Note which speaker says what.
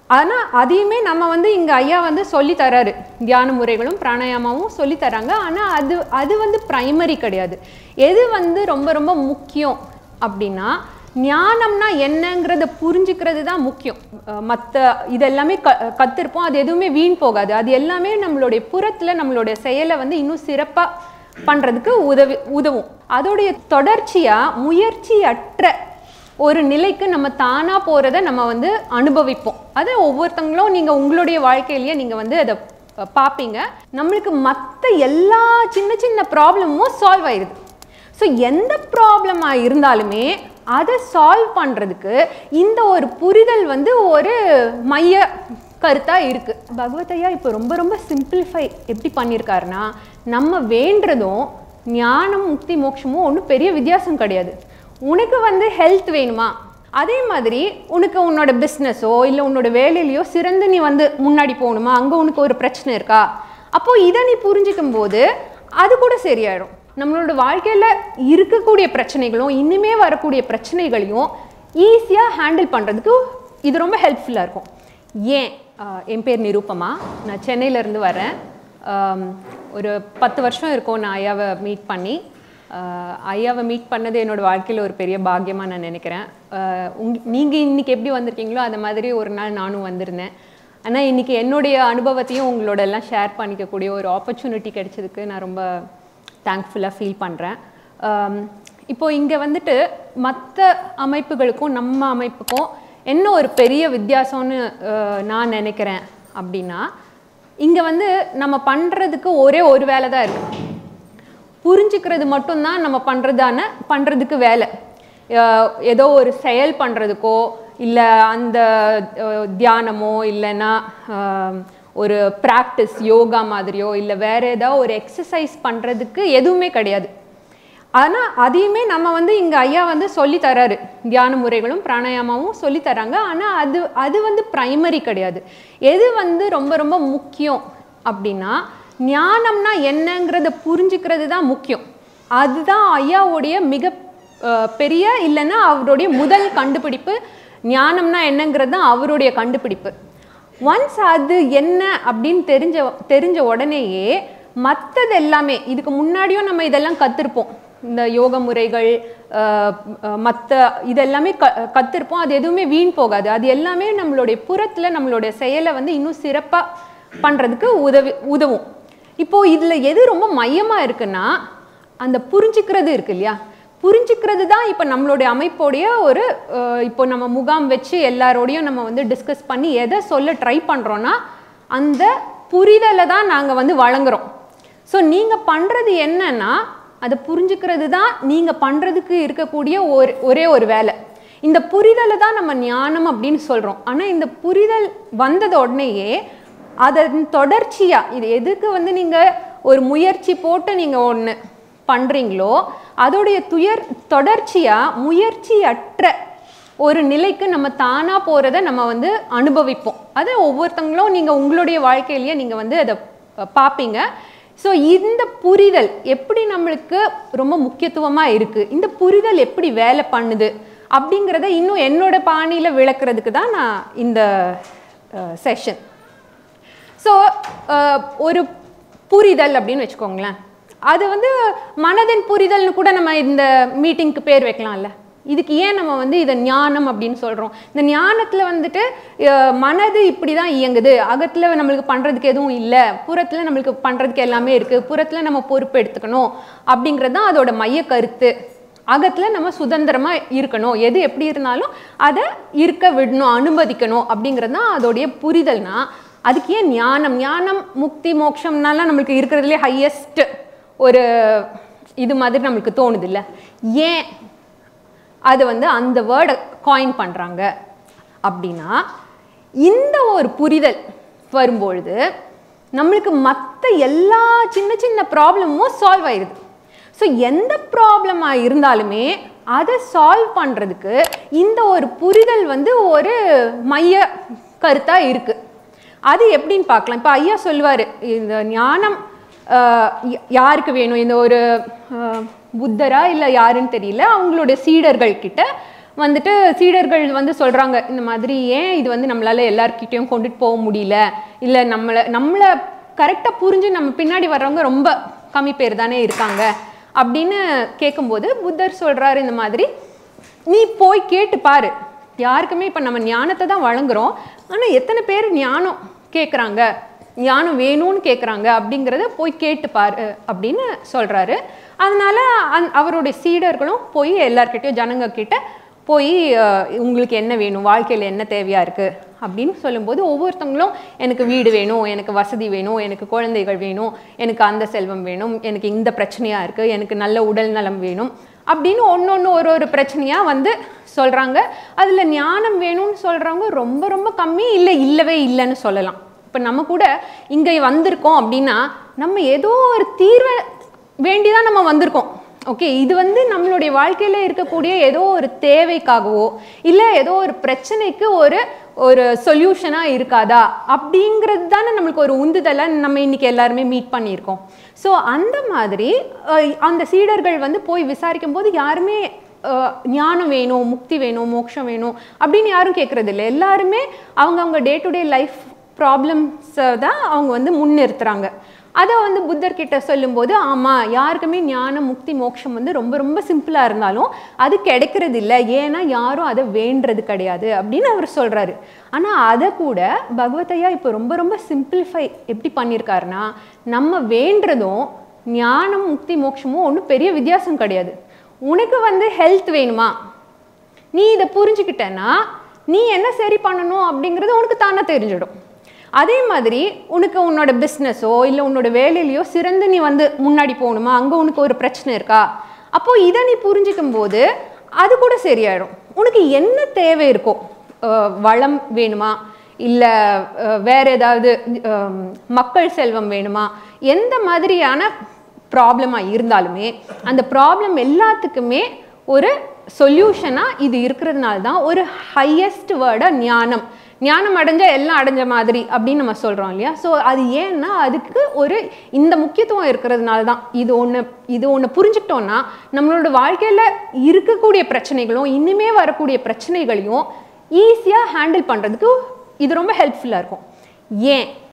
Speaker 1: ஆனால் அதையுமே நம்ம வந்து இங்கே ஐயா வந்து சொல்லி தராரு தியான முறைகளும் பிராணாயாமாவும் சொல்லி தராங்க ஆனால் அது அது வந்து ப்ரைமரி கிடையாது எது வந்து ரொம்ப ரொம்ப முக்கியம் அப்படின்னா ஞானம்னா என்னங்கிறத புரிஞ்சுக்கிறது தான் முக்கியம் மற்ற இதெல்லாமே க கத்திருப்போம் அது எதுவுமே வீண் போகாது அது எல்லாமே நம்மளுடைய புறத்தில் நம்மளுடைய செயலை வந்து இன்னும் சிறப்பாக பண்ணுறதுக்கு உதவி உதவும் அதோடைய தொடர்ச்சியாக முயற்சியற்ற ஒரு நிலைக்கு நம்ம தானாக போகிறத நம்ம வந்து அனுபவிப்போம் அதை ஒவ்வொருத்தங்களும் நீங்கள் உங்களுடைய வாழ்க்கையிலேயே நீங்கள் வந்து அதை அஹ், பார்ப்பீங்க நம்மளுக்கு மற்ற எல்லா சின்ன சின்ன ப்ராப்ளமும் சால்வ் ஆயிடுது ஸோ எந்த ப்ராப்ளமாக இருந்தாலுமே அதை சால்வ் பண்ணுறதுக்கு இந்த ஒரு புரிதல் வந்து ஒரு மைய கருத்தாக இருக்குது பகவதையா இப்போ ரொம்ப ரொம்ப சிம்பிளிஃபை எப்படி பண்ணியிருக்காருன்னா நம்ம வேண்டுறதும் ஞானம் முக்தி மோட்சமும் ஒன்றும் பெரிய வித்தியாசம் கிடையாது உனக்கு வந்து ஹெல்த் வேணுமா அதே மாதிரி உனக்கு உன்னோட பிஸ்னஸோ இல்லை உன்னோட வேலையிலையோ சிறந்து நீ வந்து முன்னாடி போகணுமா அங்கே உனக்கு ஒரு பிரச்சனை இருக்கா அப்போது இதை நீ புரிஞ்சுக்கும் போது அது கூட சரியாயிடும் நம்மளோட வாழ்க்கையில் இருக்கக்கூடிய பிரச்சனைகளும் இனிமே வரக்கூடிய பிரச்சனைகளையும் ஈஸியாக ஹேண்டில் பண்ணுறதுக்கு இது ரொம்ப ஹெல்ப்ஃபுல்லாக இருக்கும் ஏன் ஆஹ் என் பேர் நிரூபமா நான் சென்னையிலேருந்து வரேன் ஆம், ஒரு பத்து வருஷம் இருக்கும் நான் ஐயாவை மீட் பண்ணி ஆஹ் ஐயாவை மீட் பண்ணது என்னோட வாழ்க்கையில் ஒரு பெரிய பாக்கியமாக நான் நினைக்கிறேன் ஆஹ் உங் நீங்கள் இன்றைக்கி எப்படி வந்திருக்கீங்களோ அந்த மாதிரி ஒரு நாள் நானும் வந்திருந்தேன் ஆனால் இன்றைக்கி என்னுடைய அனுபவத்தையும் உங்களோட எல்லாம் ஷேர் பண்ணிக்கக்கூடிய ஒரு ஆப்பர்ச்சுனிட்டி கிடைச்சதுக்கு நான் ரொம்ப தேங்க்ஃபுல்லாக ஃபீல் பண்ணுறேன் இப்போ இங்கே வந்துட்டு மற்ற அமைப்புகளுக்கும் நம்ம அமைப்புக்கும் என்ன ஒரு பெரிய வித்தியாசம்னு ஆஹ் நான் நினைக்கிறேன் அப்படின்னா இங்கே வந்து நம்ம பண்ணுறதுக்கு ஒரே ஒரு வேலை தான் இருக்குது புரிஞ்சுக்கிறது மட்டும்தான் நம்ம பண்ணுறதான பண்ணுறதுக்கு வேலை அஹ் ஏதோ ஒரு செயல் பண்ணுறதுக்கோ இல்லை அந்த அஹ், தியானமோ இல்லைன்னா அஹ், ஒரு ப்ராக்டிஸ் யோகா மாதிரியோ இல்லை வேறு ஏதாவது ஒரு எக்ஸசைஸ் பண்ணுறதுக்கு எதுவுமே கிடையாது ஆனால் அதையுமே நம்ம வந்து இங்கே ஐயா வந்து சொல்லி தராரு தியான முறைகளும் பிராணாயாமாவும் சொல்லி தராங்க ஆனால் அது அது வந்து ப்ரைமரி கிடையாது எது வந்து ரொம்ப ரொம்ப முக்கியம் அப்படின்னா ஞானம்னா என்னங்கிறத புரிஞ்சுக்கிறது தான் முக்கியம் அதுதான் ஐயாவுடைய மிக அஹ், பெரிய இல்லைன்னா அவருடைய முதல் கண்டுபிடிப்பு ஞானம்னா என்னங்கிறது தான் அவருடைய கண்டுபிடிப்பு ஒன்ஸ் அது என்ன அப்படின்னு தெரிஞ்ச தெரிஞ்ச உடனேயே மற்றது எல்லாமே இதுக்கு முன்னாடியும் நம்ம இதெல்லாம் கற்றுருப்போம் இந்த யோக முறைகள் மற்ற இதெல்லாமே க கற்றுருப்போம் அது எதுவுமே வீண் போகாது அது எல்லாமே நம்மளுடைய புறத்தில் நம்மளுடைய செயலை வந்து இன்னும் சிறப்பாக பண்ணுறதுக்கு உதவி உதவும் இப்போது இதில் எது ரொம்ப மையமாக இருக்குன்னா அந்த புரிஞ்சுக்கிறது இருக்கு இல்லையா புரிஞ்சுக்கிறது தான் இப்போ நம்மளுடைய அமைப்போடைய ஒரு அஹ், இப்போ நம்ம முகாம் வச்சு எல்லாரோடையும் நம்ம வந்து டிஸ்கஸ் பண்ணி எதை சொல்ல ட்ரை பண்ணுறோன்னா அந்த புரிதலை தான் நாங்கள் வந்து வழங்குறோம் ஸோ நீங்கள் பண்ணுறது என்னன்னா அதை புரிஞ்சுக்கிறது தான் நீங்கள் பண்ணுறதுக்கு இருக்கக்கூடிய ஒரு ஒரே ஒரு வேலை இந்த புரிதலை தான் நம்ம ஞானம் அப்படின்னு சொல்கிறோம் ஆனால் இந்த புரிதல் வந்தத உடனேயே அதன் தொடர்ச்சியாக இது எதுக்கு வந்து நீங்கள் ஒரு முயற்சி போட்டு நீங்கள் ஒன்று பண்ணுறீங்களோ அதோடைய துயர் தொடர்ச்சியாக முயற்சியற்ற ஒரு நிலைக்கு நம்ம தானாக போகிறத நம்ம வந்து அனுபவிப்போம் அதை ஒவ்வொருத்தங்களும் நீங்கள் உங்களுடைய வாழ்க்கையிலேயே நீங்கள் வந்து அதை அஹ், பார்ப்பீங்க ஸோ இந்த புரிதல் எப்படி நம்மளுக்கு ரொம்ப முக்கியத்துவமாக இருக்குது இந்த புரிதல் எப்படி வேலை பண்ணுது அப்படிங்கிறத இன்னும் என்னோட பாணியில் விளக்குறதுக்கு தான் நான் இந்த செஷன் ஸோ ஒரு புரிதல் அப்படின்னு வச்சுக்கோங்களேன் அது வந்து மனதின் புரிதல்னு கூட நம்ம இந்த மீட்டிங்க்கு பேர் வைக்கலாம்ல இதுக்கு ஏன் நம்ம வந்து இதை ஞானம் அப்படின்னு சொல்கிறோம் இந்த ஞானத்தில் வந்துட்டு அஹ், மனது இப்படி தான் இயங்குது அகத்தில் நம்மளுக்கு பண்ணுறதுக்கு எதுவும் இல்லை புறத்தில் நம்மளுக்கு பண்ணுறதுக்கு எல்லாமே இருக்குது புறத்தில் நம்ம பொறுப்பு எடுத்துக்கணும் அப்படிங்கிறது தான் அதோட மைய கருத்து அகத்தில் நம்ம சுதந்திரமாக இருக்கணும் எது எப்படி இருந்தாலும் அதை இருக்க விடணும் அனுமதிக்கணும் அப்படிங்கிறது தான் அதோடைய புரிதல்னா அதுக்கு ஏன் ஞானம் ஞானம் முக்தி மோட்சம்னாலாம் நம்மளுக்கு இருக்கிறதுலே ஹையஸ்ட் ஒரு இது மாதிரி நம்மளுக்கு தோணுது இல்லை ஏன் அது வந்து அந்த வேர்டை காயின் பண்ணுறாங்க அப்படின்னா இந்த ஒரு புரிதல் வரும்பொழுது நம்மளுக்கு மற்ற எல்லா சின்ன சின்ன ப்ராப்ளமும் சால்வ் ஆயிடுது ஸோ எந்த ப்ராப்ளமாக இருந்தாலுமே அதை சால்வ் பண்ணுறதுக்கு இந்த ஒரு புரிதல் வந்து ஒரு மைய கருத்தாக இருக்குது அது எப்படின்னு பார்க்கலாம் இப்போ ஐயா சொல்லுவார் இந்த ஞானம் ஆஹ், யா- யாருக்கு வேணும் இந்த ஒரு ஆஹ், புத்தரா இல்லை யாருன்னு தெரியல அவங்களுடைய சீடர்கள் கிட்ட வந்துட்டு சீடர்கள் வந்து சொல்கிறாங்க இந்த மாதிரி ஏன் இது வந்து நம்மளால் எல்லார்கிட்டயும் கொண்டுட்டு போக முடியல இல்லை நம்மளை நம்மளை கரெக்டாக புரிஞ்சு நம்ம பின்னாடி வர்றவங்க ரொம்ப கம்மி பேர் தானே இருக்காங்க அப்படின்னு கேட்கும்போது புத்தர் சொல்கிறாரு இந்த மாதிரி நீ போய் கேட்டு பாரு யாருக்குமே இப்போ நம்ம ஞானத்தை தான் வழங்குறோம் ஆனால் எத்தனை பேர் ஞானம் கேட்குறாங்க ஞானம் வேணும்னு கேட்குறாங்க அப்படிங்கிறத போய் கேட்டு பாரு அப்படின்னு சொல்கிறாரு அதனால அந் அவருடைய சீடர்களும் போய் எல்லார்கிட்டயும் ஜனங்க கிட்ட போய் அஹ், உங்களுக்கு என்ன வேணும் வாழ்க்கையில் என்ன தேவையாக இருக்குது அப்படின்னு சொல்லும்போது ஒவ்வொருத்தவங்களும் எனக்கு வீடு வேணும் எனக்கு வசதி வேணும் எனக்கு குழந்தைகள் வேணும் எனக்கு அந்த செல்வம் வேணும் எனக்கு இந்த பிரச்சனையாக இருக்குது எனக்கு நல்ல உடல் நலம் வேணும் அப்படின்னு ஒன்று ஒன்று ஒரு ஒரு பிரச்சனையாக வந்து சொல்கிறாங்க அதில் ஞானம் வேணும்னு சொல்கிறவங்க ரொம்ப ரொம்ப கம்மி இல்லை இல்லவே இல்லைன்னு சொல்லலாம் இப்போ நம்ம கூட இங்கே வந்திருக்கோம் அப்படின்னா நம்ம ஏதோ ஒரு தீர்வை வேண்டி தான் நம்ம வந்திருக்கோம் ஓகே இது வந்து நம்மளுடைய வாழ்க்கையில் இருக்கக்கூடிய ஏதோ ஒரு தேவைக்காகவோ இல்லை ஏதோ ஒரு பிரச்சனைக்கு ஒரு ஒரு சொல்யூஷனாக இருக்காதா அப்படிங்கிறது தானே நம்மளுக்கு ஒரு உந்துதலை நம்ம இன்னைக்கு எல்லாருமே மீட் பண்ணியிருக்கோம் ஸோ அந்த மாதிரி அஹ், அந்த சீடர்கள் வந்து போய் விசாரிக்கும் போது யாருமே அஹ், ஞானம் வேணும் முக்தி வேணும் மோட்சம் வேணும் அப்படின்னு யாரும் கேட்குறது இல்லை எல்லாருமே அவங்க அவங்க டே டு டே லைஃப் ப்ராப்ளம்ஸை தான் அவங்க வந்து முன்னிறுத்துறாங்க அதை வந்து புத்தர் கிட்ட சொல்லும்போது ஆமாம் யாருக்குமே ஞானம் முக்தி மோட்சம் வந்து ரொம்ப ரொம்ப சிம்பிளாக இருந்தாலும் அது கிடைக்கிறது இல்லை ஏன்னா யாரும் அதை வேண்டுறது கிடையாது அப்படின்னு அவர் சொல்கிறாரு ஆனால் அதை கூட பகவதையா இப்போ ரொம்ப ரொம்ப சிம்பிளிஃபை எப்படி பண்ணியிருக்காருன்னா நம்ம வேண்டுறதும் ஞானம் முக்தி மோட்சமும் ஒன்றும் பெரிய வித்தியாசம் கிடையாது உனக்கு வந்து ஹெல்த் வேணுமா நீ இதை புரிஞ்சுக்கிட்டேன்னா நீ என்ன சரி பண்ணணும் அப்படிங்கிறது உனக்கு தானே தெரிஞ்சிடும் அதே மாதிரி உனக்கு உன்னோட பிஸ்னஸோ இல்லை உன்னோட வேலையிலையோ சிறந்து நீ வந்து முன்னாடி போகணுமா அங்கே உனக்கு ஒரு பிரச்சனை இருக்கா அப்போது இதை நீ புரிஞ்சுக்கும் போது அது கூட சரியாயிடும் உனக்கு என்ன தேவை இருக்கோ அஹ் வளம் வேணுமா இல்லை வேற ஏதாவது அஹ், மக்கள் செல்வம் வேணுமா எந்த மாதிரியான ப்ராப்ளமாக இருந்தாலுமே அந்த ப்ராப்ளம் எல்லாத்துக்குமே ஒரு சொல்யூஷனாக இது இருக்கிறதுனால தான் ஒரு ஹையஸ்ட் வேர்டாக ஞானம் ஞானம் அடைஞ்சா எல்லாம் அடைஞ்ச மாதிரி அப்படின்னு நம்ம சொல்கிறோம் இல்லையா ஸோ அது ஏன்னா அதுக்கு ஒரு இந்த முக்கியத்துவம் இருக்கிறதுனால தான் இது ஒன்று இது ஒன்று புரிஞ்சுக்கிட்டோன்னா நம்மளோட வாழ்க்கையில் இருக்கக்கூடிய பிரச்சனைகளும் இனிமே வரக்கூடிய பிரச்சனைகளையும் ஈஸியாக ஹேண்டில் பண்ணுறதுக்கு இது ரொம்ப ஹெல்ப்ஃபுல்லாக இருக்கும் ஏன்